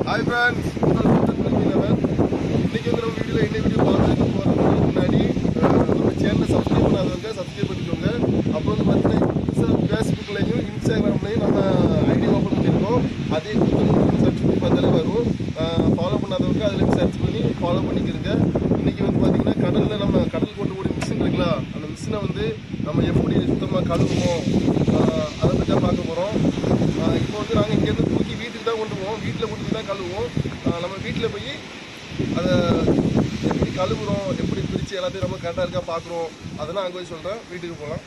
Hi friends இன்னைக்கு வந்து நம்ம வீடியோவில் என்ன வீடியோ பார்த்துட்டு போகிறதுக்கு முன்னாடி அஹ், நம்ம சேனலை சப்ஸ்கிரைப் பண்ணாதவங்க சப்ஸ்கிரைப் பண்ணிக்கோங்க அப்புறம் வந்து பார்த்தீங்கன்னா ஃபேஸ்புக்லையும் இன்ஸ்டாகிராம்லையும் நம்ம ஐடி ஓப்பன் பண்ணியிருக்கோம் அதே சர்ச் பண்ணி பார்த்தாலே வரும் ஃபாலோ பண்ணாதவங்க அதில் சர்ச் பண்ணி ஃபாலோ பண்ணிக்கிறங்க இன்னைக்கு வந்து பார்த்தீங்கன்னா கடலில் நம்ம கடல் கொண்டு போய் மிஷின் இருக்குல்ல அந்த மிஷினை வந்து நம்ம எப்படி சுத்தமாக கழுவுவோம் அஹ், அதை பற்றி தான் பார்க்க போகிறோம் இப்போ வந்து நாங்கள் இங்கேருந்து தூக்கி வீட்டுக்கு தான் கொண்டு போவோம் வீட்டில் கொண்டு போய் தான் கழுவுவோம் அஹ், நம்ம வீட்டில் போய் அதை எப்படி கழுவுறோம் எப்படி பிரித்து எல்லாத்தையும் நம்ம கரெக்டாக இருக்கா பார்க்குறோம் அதெல்லாம் அங்கே போய் சொல்கிறேன் வீட்டுக்கு போகலாம்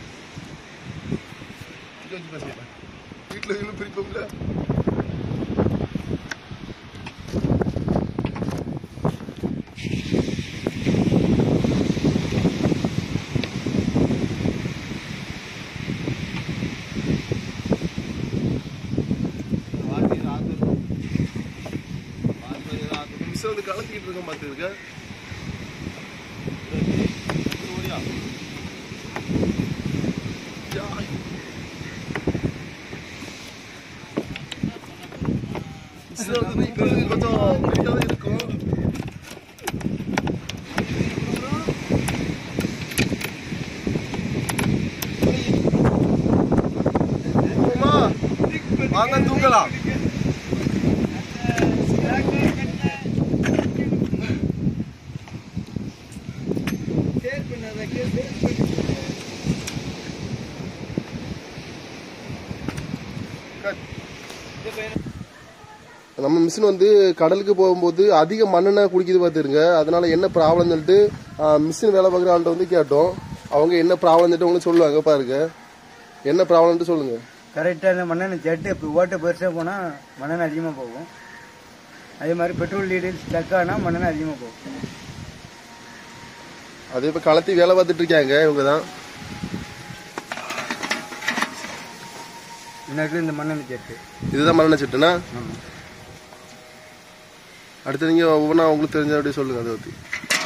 இங்கே வச்சு பேசிக்கிறேன் வீட்டில் இன்னும் பிரிப்போம்ல மிஸ் வந்து கலக்கிட்டு இருக்கோம் பார்த்துருக்க கொஞ்சம் வெயிட்டாக தான் இருக்கும் போமா? வாங்க தூங்கலாம் நம்ம மிஷின் வந்து கடலுக்கு போகும்போது அதிக மண்ணெண்ணெய் குடிக்குது பார்த்துருங்க அதனால என்ன ப்ராப்ளம் சொல்லிட்டு மிஷின் வேலை பார்க்குற ஆள்கிட்ட வந்து கேட்டோம் அவங்க என்ன ப்ராப்ளம் சொல்லிட்டு உங்களுக்கு சொல்லுவாங்க பாருங்க என்ன ப்ராப்ளம்ட்டு சொல்லுங்க கரெக்டாக இந்த மண்ணெண்ணெய் ஜெட்டு இப்போ ஓட்ட பெருசாக போனால் மண்ணெண்ணெய் அதிகமாக போகும் அதே மாதிரி பெட்ரோல் டீசல் ஸ்டக் ஆனால் மண்ணெண்ணெய் அதிகமாக போகும் அது இப்போ கலத்தி வேலை பார்த்துட்டு இருக்காங்க இவங்க தான் எனக்கு இந்த மண்ணெண்ணெய் ஜெட்டு இதுதான் மண்ணெண்ணெய் சிட்டுனா ஆமாம் அடுத்து நீங்கள் ஒவ்வொன்றா உங்களுக்கு தெரிஞ்ச அப்படியே சொல்லுங்க அதை பற்றி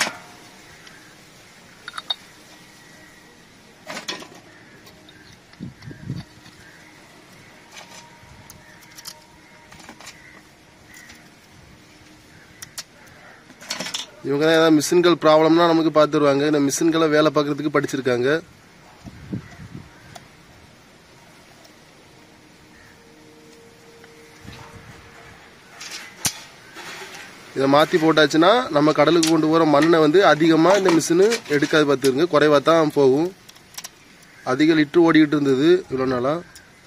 இவங்க தான் ஏதாவது மிஷின்கள் ப்ராப்ளம்னா நமக்கு பார்த்துருவாங்க இந்த மிஷின்களை வேலை பார்க்கறதுக்கு படிச்சிருக்காங்க இதை மாற்றி போட்டாச்சுன்னா நம்ம கடலுக்கு கொண்டு போகிற மண்ணை வந்து அதிகமாக இந்த மிஷினு எடுக்காது பார்த்துருங்க குறைவாக தான் போகும் அதிக லிட்ரு ஓடிக்கிட்டு இருந்தது இவ்வளோ நாளாக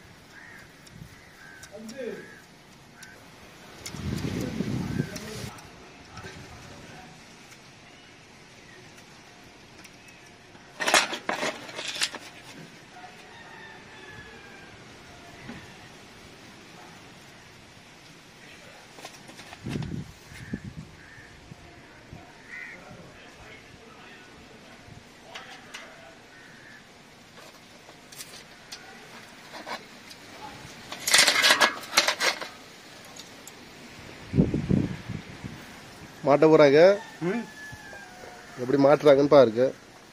மாட்ட போகிறாங்க ம் எப்படி மாட்டுறாங்கன்னு பாருங்க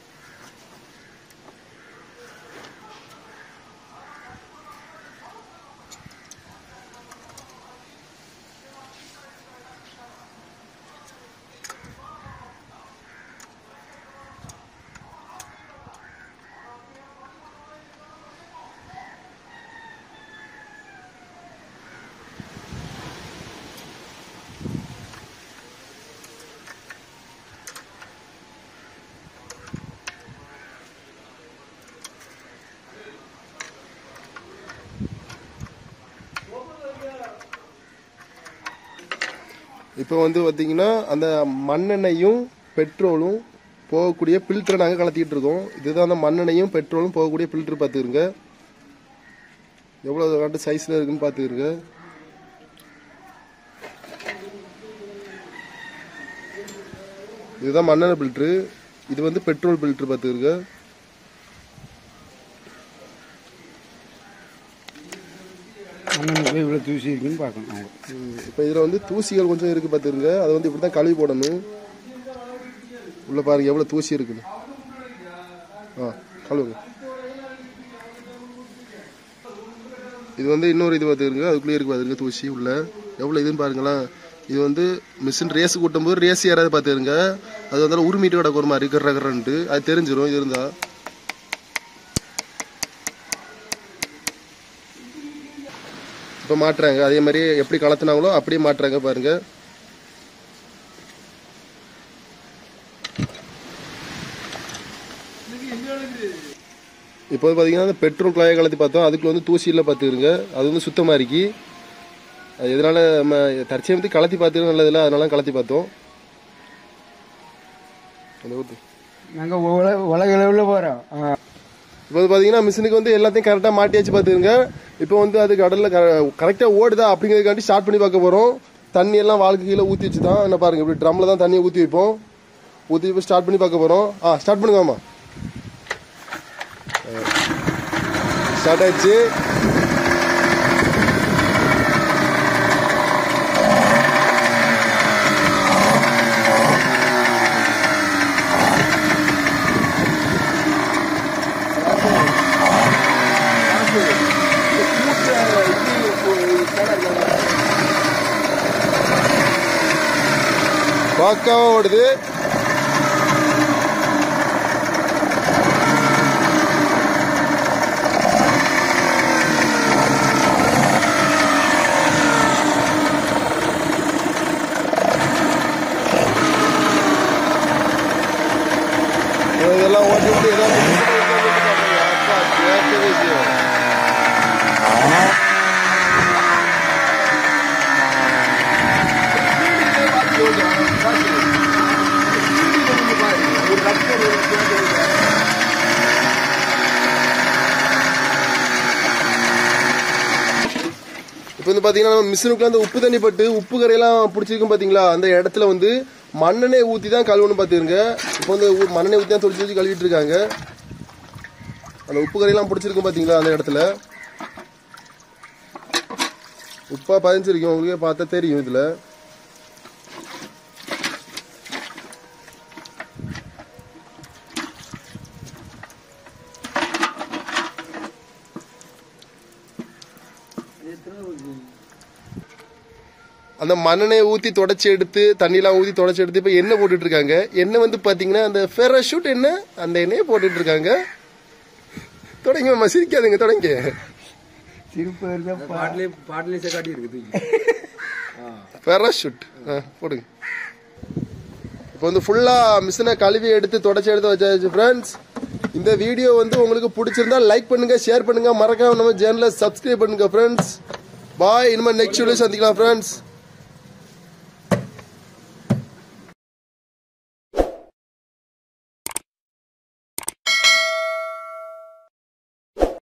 இப்போ வந்து பார்த்தீங்கன்னா அந்த மண்ணெண்ணெயும் பெட்ரோலும் போகக்கூடிய ஃபில்டரை நாங்கள் கலத்திக்கிட்டு இருக்கோம் இதுதான் அந்த மண்ணெண்ணையும் பெட்ரோலும் போகக்கூடிய ஃபில்டர் பார்த்துக்கிறங்க எவ்வளோ காட்டு சைஸில் இருக்குன்னு பார்த்துக்கிறங்க இதுதான் மண்ணெண்ணெய் ஃபில்ட்ரு இது வந்து பெட்ரோல் ஃபில்டர் பார்த்துக்கிறங்க மண்ணெண்ணெய் இவ்வளோ தூசி இருக்குன்னு பார்க்கணும் அவங்க இப்போ இதில் வந்து தூசிகள் கொஞ்சம் இருக்குது பார்த்துருங்க அதை வந்து இப்படி தான் கழுவி போடணும் உள்ள பாருங்க எவ்வளோ தூசி இருக்குன்னு ஆ கழுவுங்க இது வந்து இன்னொரு இது பார்த்துருங்க அதுக்குள்ளே இருக்கு பார்த்துருங்க தூசி உள்ள எவ்வளோ இதுன்னு பாருங்களேன் இது வந்து மிஷின் ரேஸ் கூட்டும் போது ரேஸ் யாராவது பார்த்துருங்க அது வந்து உருமிட்டு கிடக்கு ஒரு மாதிரி கர்ற கர்றன்ட்டு அது தெரிஞ்சிடும் இது இருந்தா இப்போ மாட்டுறாங்க அதே மாதிரி எப்படி கலத்துனாங்களோ அப்படியே மாட்டுறாங்க பாருங்க இப்போ வந்து பார்த்தீங்கன்னா அந்த பெட்ரோல் குழாயை கலத்தி பார்த்தோம் அதுக்குள்ள வந்து தூசியில் பார்த்துருங்க அது வந்து சுத்தமாக இருக்கு அது எதனால நம்ம தற்சமயத்துக்கு கலத்தி பார்த்துருக்க நல்லதில்ல அதனால கலத்தி பார்த்தோம் அந்த ஊத்து. நாங்கள் உலக உலக அளவில் போகிறோம் இப்போ வந்து பார்த்தீங்கன்னா மிஷினுக்கு வந்து எல்லாத்தையும் கரெக்டாக மாட்டியாச்சு பார்த்துருங்க இப்போ வந்து அது கடலில் கரெக்டாக ஓடுதா அப்படிங்கிறதுக்காண்டி ஸ்டார்ட் பண்ணி பார்க்க போகிறோம் தண்ணி எல்லாம் வாழ்க்கை கீழே ஊற்றி வச்சு தான் என்ன பாருங்க இப்படி ட்ரம்மில் தான் தண்ணியை ஊற்றி வைப்போம் ஊற்றி இப்போ ஸ்டார்ட் பண்ணி பார்க்க போகிறோம் ஆ ஸ்டார்ட் பண்ணுங்க ஆமா ஸ்டார்ட் ஆயிடுச்சு பக்காவா ஓடுது இதெல்லாம் ஓட்டி விட்டு ஏதாவது அப்பா கேட்கவே செய்யும் இப்போ வந்து பார்த்தீங்கன்னா நம்ம மிஷினுக்குள்ள அந்த உப்பு தண்ணி பட்டு உப்பு கரையெல்லாம் பிடிச்சிருக்கும் பார்த்தீங்களா அந்த இடத்துல வந்து மண்ணெண்ணெய் ஊற்றி தான் கழுவணும் பார்த்துருங்க இப்போ வந்து ஊ- மண்ணெண்ணெய் ஊற்றி தான் தொளிச்சு தொளிச்சு கழுவிட்டு இருக்காங்க அந்த உப்பு கரையெல்லாம் பிடிச்சிருக்கும் பார்த்தீங்களா அந்த இடத்துல உப்பா பதிஞ்சிருக்கும் உங்களுக்கே பார்த்தா தெரியும் இதில் அந்த மண்ணெண்ணெயை ஊற்றி தொடச்சி எடுத்து தண்ணியெல்லாம் ஊற்றி தொடச்சி எடுத்து இப்போ எண்ணெய் போட்டுட்டு இருக்காங்க எண்ணெய் வந்து பார்த்தீங்கன்னா அந்த ஃபெரஷூட் எண்ணெய் அந்த எண்ணெயை போட்டுட்டு இருக்காங்க தொடங்க மாமா சிரிக்காதுங்க தொடங்க சிரிப்பு வருதா பாட்டிலே பாட்டிலே காட்டி இருக்குது ஃபெரஷூட் ஆ போடுங்க இப்போ வந்து ஃபுல்லாக மிஷினை கழுவி எடுத்து தொடச்சி எடுத்து வச்சாச்சு ஃப்ரெண்ட்ஸ் இந்த வீடியோ வந்து உங்களுக்கு பிடிச்சிருந்தா லைக் பண்ணுங்க ஷேர் பண்ணுங்க மறக்காம நம்ம சேனலை சப்ஸ்கிரைப் பண்ணுங்க ஃப்ரெண்ட்ஸ் பாய் இனிமேல் நெக்ஸ்ட் வீடியோ சந்திக்கலாம் ஃப்ரெண்ட்ஸ்